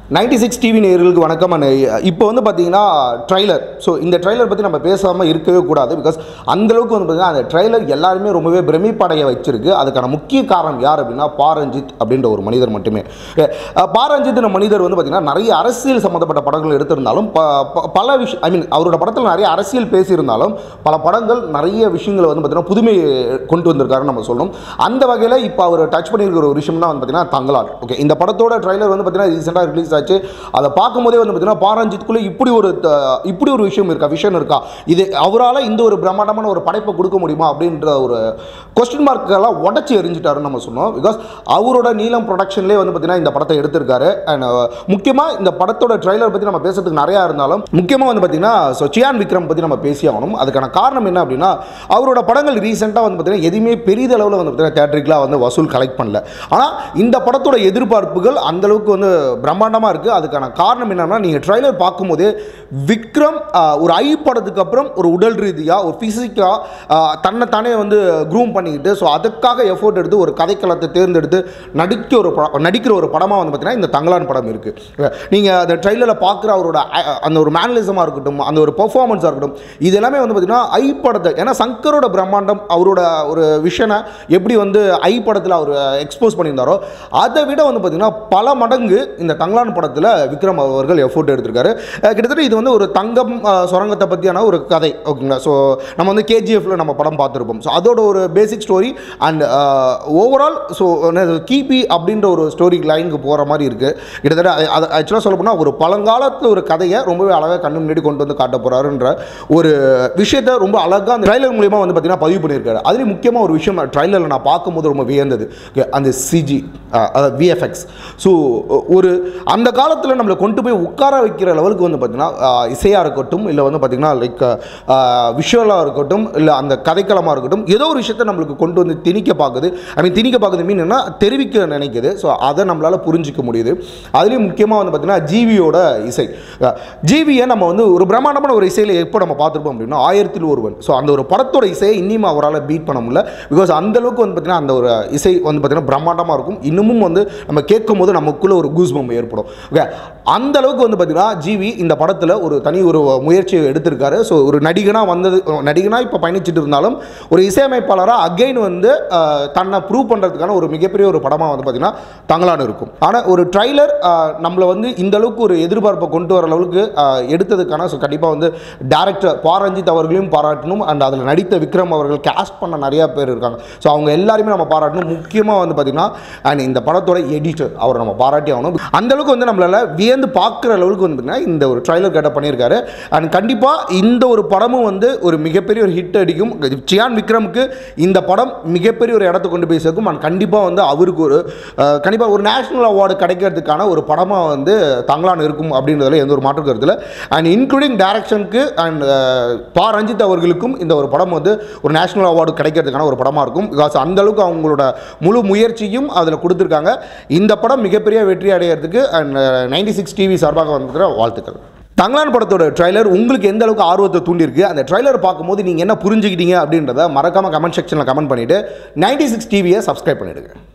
ninety six TV நேயர்களுக்கு வணக்கம் and இப்போ வந்து பார்த்தீங்கன்னா ட்ரைலர் ஸோ இந்த ட்ரைலர் பற்றி நம்ம பேசாமல் இருக்கவே கூடாது பிகாஸ் அந்தளவுக்கு வந்து பார்த்தீங்கன்னா அந்த ட்ரைலர் எல்லாருமே ரொம்பவே பிரமிப்படைய வச்சிருக்கு அதுக்கான முக்கிய காரணம் யார் அப்படின்னா பாரஞ்சித் அப்படின்ற ஒரு மனிதர் மட்டுமே அஹ் பாரஞ்சித் மனிதர் வந்து பார்த்தீங்கன்னா நிறைய அரசியல் சம்மந்தப்பட்ட படங்கள் எடுத்திருந்தாலும் ப- ப- பல விஷயம் ஐ மீன் அவரோட படத்தில் நிறைய அரசியல் பேசியிருந்தாலும் பல படங்கள் நிறைய விஷயங்களை வந்து பார்த்தீங்கன்னா புதுமை கொண்டு வந்திருக்காருன்னு நம்ம சொல்லணும் அந்த வகையில் இப்போ அவர் டச் பண்ணியிருக்கிற ஒரு விஷயம் தான் வந்து பார்த்தீங்கன்னா தங்கலான் ஓகே இந்த படத்தோட ட்ரைலர் வந்து பார்த்தீங்கன்னா ரீசெண்டாக ரிலீஸ் ஆச்சு அதை பார்க்கும்போதே வந்து பார்த்தீங்கன்னா பாரஞ்சித்துக்குள்ளே இப்படி ஒரு த- இப்படி ஒரு விஷயம் இருக்கா விஷயம் இருக்கா இது அவரால் இந்த ஒரு பிரம்மாண்டமான ஒரு படைப்பை கொடுக்க முடியுமா அப்படின்ற ஒரு கொஸ்டின் மார்க்கெல்லாம் உடச்சி எரிஞ்சிட்டாருன்னு நம்ம சொன்னோம் பிகாஸ் அவரோட நீலம் ப்ரொடக்ஷன்லேயே வந்து பார்த்தீங்கன்னா இந்த படத்தை எடுத்திருக்காரு அண்ட் முக்கியமாக இந்த படத்தோட ட்ரைலர் பற்றி நம்ம பேசுறதுக்கு நிறையா இருந்தாலும் முக்கியமாக வந்து பார்த்தீங்கன்னா ஸோ சியான் விக்ரம் பற்றி நம்ம பேசி ஆகணும் அதுக்கான காரணம் என்ன அப்படின்னா அவரோட படங்கள் ரீசெண்டாக வந்து பார்த்தீங்கன்னா எதுவுமே பெரிதளவில் வந்து பார்த்தீங்கன்னா தேட்டரிக்கலாக வந்து வசூல் கலெக்ட் பண்ணல ஆனால் இந்த படத்தோட எதிர்பார்ப்புகள் அந்த அளவுக்கு வந்து பிரம்மாண்டமாக இருக்குது அதுக்கான காரணம் என்னன்னா நீங்கள் ட்ரைலர் பார்க்கும்போதே விக்ரம் ஆஹ், ஒரு ஐ படத்துக்கு அப்புறம் ஒரு உடல் ரீதியாக ஒரு ஃபிசிக்காக தன்னை தானே வந்து க்ரூம் பண்ணிக்கிட்டு ஸோ அதுக்காக எஃபோர்ட் எடுத்து ஒரு கதைக்களத்தை தேர்ந்தெடுத்து நடிக்க ஒரு படம் நடிக்கிற ஒரு படமாக வந்து பார்த்தீங்கன்னா இந்த தங்கலான் படம் இருக்குது நீங்கள் அந்த ட்ரைலரில் பார்க்குற அவரோட அ- அந்த ஒரு மேனலிசமாக இருக்கட்டும் அந்த ஒரு பெர்ஃபார்மன்ஸாக இருக்கட்டும் இது எல்லாமே வந்து பார்த்தீங்கன்னா ஐ படத்தை ஏன்னா சங்கரோட பிரம்மாண்டம் அவரோட ஒரு விஷனை எப்படி வந்து ஐ படத்தில் அவர் எக்ஸ்போஸ் பண்ணியிருந்தாரோ அதை விட வந்து பார்த்தீங்கன்னா பல மடங்கு இந்த தங்கலான் படத்தில் விக்ரம் அவர்கள் எஃபோர்ட் எடுத்திருக்காரு அஹ் கிட்டத்தட்ட இது வந்து ஒரு தங்கம் அஹ், சுரங்கத்தை பற்றியான ஒரு கதை ஓகேங்களா ஸோ நம்ம வந்து கேஜிஎஃப்ல நம்ம படம் பார்த்துருப்போம் ஸோ அதோட ஒரு basic story and overall so கிபி அப்படின்ற ஒரு ஸ்டோரி லைனுக்கு போகிற மாதிரி இருக்குது கிட்டத்தட்ட அது- அது ஆக்சுவலாக சொல்ல போனால் ஒரு பழங்காலத்தில் ஒரு கதையை ரொம்பவே அழகாக கண்ணு முன்னாடி கொண்டு வந்து காட்ட போகிறாருன்ற ஒரு விஷயத்தை ரொம்ப அழகாக அந்த ட்ரைலர் மூலியமாக வந்து பார்த்தீங்கன்னா பதிவு பண்ணியிருக்காரு அதுலேயும் முக்கியமாக ஒரு விஷயம் ட்ரைலரில் நான் பார்க்கும்போது ரொம்ப வியந்தது Okay, அந்த சிஜி அதாவது விஎஃப்எக்ஸ் ஸோ ஒரு அந்த காலத்தில் நம்மளை கொண்டு போய் உட்கார வைக்கிற லெவலுக்கு வந்து பார்த்தீங்கன்னா ஆஹ், இசையாக இருக்கட்டும் இல்லை வந்து பார்த்தீங்கன்னா லைக் விஷுவலாக இருக்கட்டும் இல்லை அந்த கதைக்களமாக இருக்கட்டும் ஏதோ ஒரு விஷயத்தை நம்மளுக்கு கொண்டு வந்து திணிக்க பார்க்குது ஐ மீன் திணிக்க பார்க்குது மீன் என்ன தெரிவிக்க நினைக்குது ஸோ அதை நம்மளால் புரிஞ்சிக்க முடியுது அதுலேயும் முக்கியமாக வந்து பார்த்தீங்கன்னா ஜிவியோட இசை ஜிவியை நம்ம வந்து ஒரு பிரம்மாண்டமான ஒரு இசையில் எப்போ நம்ம பார்த்துருப்போம் அப்படின்னா ஆயிரத்தில் ஒருவன் ஸோ அந்த ஒரு படத்தோட இசையை இன்னும் அவரால் பீட் பண்ண முடியல பிகாஸ் அந்த அளவுக்கு வந்து பார்த்தீங்கன்னா அந்த ஒரு இசை வந்து பார்த்தீங்கன்னா பிரம்மாண்டமாக இருக்கும் இன்னமும் வந்து நம்ம கேட்கும் போது நமக்குள்ள ஒரு கூஸ்பம் ஏற்படும் ஓகே அந்த அளவுக்கு வந்து பார்த்தீங்கன்னா ஜிவி இந்த படத்தில் ஒரு தனி ஒரு முயற்சியை எடுத்திருக்காரு ஸோ ஒரு நடிகனாக வந்தது நடிகனாக இப்போ பயணிச்சுட்டு இருந்தாலும் ஒரு இசையமைப்பாளராக அகைன் வந்து அஹ், தன்னை ப்ரூவ் பண்ணுறதுக்கான ஒரு மிகப்பெரிய ஒரு படமாக வந்து பார்த்தீங்கன்னா தங்கலான இருக்கும் ஆனால் ஒரு ட்ரைலர் நம்மளை வந்து இந்த அளவுக்கு ஒரு எதிர்பார்ப்பை கொண்டு வர அளவுக்கு அஹ், எடுத்ததுக்கான ஸோ கண்டிப்பாக வந்து டேரக்டர் பாரஞ்சித் அவர்களையும் பாராட்டணும் அண்ட் அதில் நடித்த விக்ரம் அவர்கள் கேஸ்ட் பண்ண நிறையா பேர் இருக்காங்க ஸோ அவங்க எல்லாருமே நம்ம பாராட்டணும் முக்கியமாக வந்து பார்த்தீங்கன்னா அண்ட் இந்த படத்தோட எடிட்டர் அவரை நம்ம பாராட்டி ஆகணும் அந்த அளவுக்கு வந்து நம்மளால வியந்து பார்க்குற அளவுக்கு வந்து பார்த்தீங்கன்னா இந்த ஒரு ட்ரைலர் கேட்ட பண்ணியிருக்காரு அண்ட் கண்டிப்பாக இந்த ஒரு படமும் வந்து ஒரு மிகப்பெரிய ஒரு ஹிட் அடிக்கும் சியான் விக்ரமுக்கு இந்த படம் மிகப்பெரிய ஒரு இடத்த கொண்டு போய் சேர்க்கும் அண்ட் கண்டிப்பாக வந்து அவருக்கு ஒரு கண்டிப்பாக ஒரு நேஷனல் அவார்டு கிடைக்கிறதுக்கான ஒரு படமாக வந்து தங்கலான் இருக்கும் அப்படின்றதுல எந்த ஒரு மாற்று கருத்தில் அண்ட் இன்க்ளூடிங் டைரக்ஷனுக்கு அண்ட் பா ரஞ்சித் அவர்களுக்கும் இந்த ஒரு படம் வந்து ஒரு நேஷனல் அவார்டு கிடைக்கிறதுக்கான ஒரு படமாக இருக்கும் பிகாஸ் அந்த அளவுக்கு அவங்களோட முழு முயற்சியும் அதில் கொடுத்துருக்காங்க இந்த படம் மிகப்பெரிய வெற்றி அடையிறதுக்கு அண்ட் நைன்டி சிக்ஸ் டிவி சார்பாக வந்துக்கிற வாழ்த்துக்கள் தங்கலான் படத்தோட ட்ரைலர் உங்களுக்கு எந்த அளவுக்கு ஆர்வத்தை தூண்டிருக்கு அந்த ட்ரைலர் பார்க்கும்போது நீங்கள் என்ன புரிஞ்சுக்கிட்டீங்க அப்படின்றத மறக்காமல் கமெண்ட் செக்ஷனில் கமெண்ட் பண்ணிவிட்டு நைன்டி சிக்ஸ் டிவியை சப்ஸ்கிரைப் பண்ணிவிடுங்க